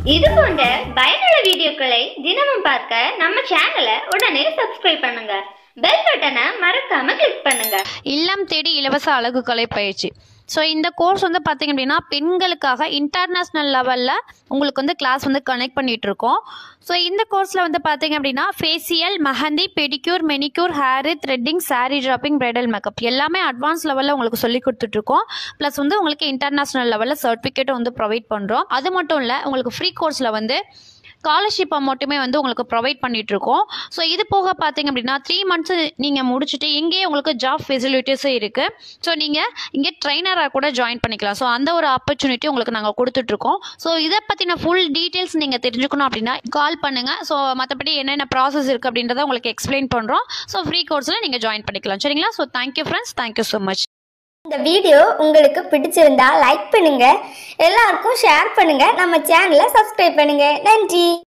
இது போன்ற பயனுள்ள வீடியோக்களை தினமும் பார்க்க நம்ம சேனலை உடனே சப்ஸ்கிரைப் பண்ணுங்க பெல் பட்டனை மறக்காம கிளிக் பண்ணுங்க இல்லம் தேடி இலவச அழகுக்கலை பயிற்சி ஸோ இந்த கோர்ஸ் வந்து பார்த்தீங்க அப்படின்னா பெண்களுக்காக இன்டர்நேஷ்னல் லெவலில் உங்களுக்கு வந்து கிளாஸ் வந்து கனெக்ட் பண்ணிட்டு இருக்கோம் ஸோ இந்த கோர்ஸில் வந்து பார்த்தீங்க அப்படின்னா facial mehndi pedicure manicure hair threading sari draping bridal makeup எல்லாமே அட்வான்ஸ் லெவலில் உங்களுக்கு சொல்லி கொடுத்துட்ருக்கோம் ப்ளஸ் வந்து உங்களுக்கு இன்டர்நேஷ்னல் லெவலில் சர்டிஃபிகேட்டும் வந்து ப்ரொவைட் பண்ணுறோம் அது மட்டும் இல்லை உங்களுக்கு ஃப்ரீ கோர்ஸில் வந்து ஸ்காலர்ஷிப் அமௌண்ட்டுமே வந்து உங்களுக்கு ப்ரொவைட் பண்ணிட்டு இருக்கோம் ஸோ இது போக பார்த்தீங்க அப்படின்னா த்ரீ மந்த்ஸ் நீங்கள் முடிச்சுட்டு இங்கேயே உங்களுக்கு ஜாப் ஃபெசிலிட்டிஸும் இருக்குது ஸோ நீங்கள் இங்கே ட்ரைனராக கூட ஜாயின் பண்ணிக்கலாம் ஸோ அந்த ஒரு ஆப்பர்ச்சுனிட்டி உங்களுக்கு நாங்கள் கொடுத்துட்ருக்கோம் ஸோ இதை பற்றின ஃபுல் டீட்டெயில்ஸ் நீங்கள் தெரிஞ்சுக்கணும் அப்படின்னா கால் பண்ணுங்கள் ஸோ மற்றபடி என்னென்ன ப்ராசஸ் இருக்குது அப்படின்றத உங்களுக்கு எக்ஸ்பிளைன் பண்ணுறோம் ஸோ ஃப்ரீ கோர்ஸில் நீங்கள் ஜாயின் பண்ணிக்கலாம் சரிங்களா so thank you friends thank you so much இந்த வீடியோ உங்களுக்கு பிடிச்சிருந்தா லைக் பண்ணுங்க எல்லாருக்கும் ஷேர் பண்ணுங்க நம்ம சேனலை சப்ஸ்கிரைப் பண்ணுங்க நன்றி